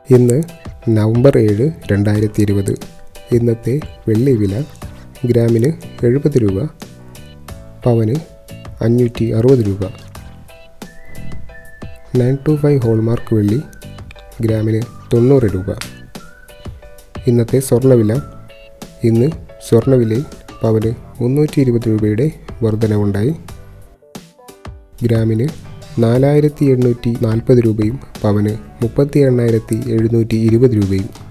ഇന്ന് നവംബർ ഏഴ് രണ്ടായിരത്തി ഇരുപത് ഇന്നത്തെ വെള്ളി വില ഗ്രാമിന് എഴുപത് രൂപ പവന് അഞ്ഞൂറ്റി അറുപത് രൂപ നയൻ ടു ഫൈവ് ഹോൾമാർക്ക് വെള്ളി ഗ്രാമിന് തൊണ്ണൂറ് രൂപ ഇന്നത്തെ സ്വർണ്ണവില ഇന്ന് സ്വർണ്ണവിലയിൽ പവന് മുന്നൂറ്റി ഇരുപത് രൂപയുടെ വർധനവുണ്ടായി ഗ്രാമിന് നാലായിരത്തി എണ്ണൂറ്റി നാൽപ്പത് രൂപയും പവന് മുപ്പത്തി എണ്ണായിരത്തി എഴുന്നൂറ്റി ഇരുപത് രൂപയും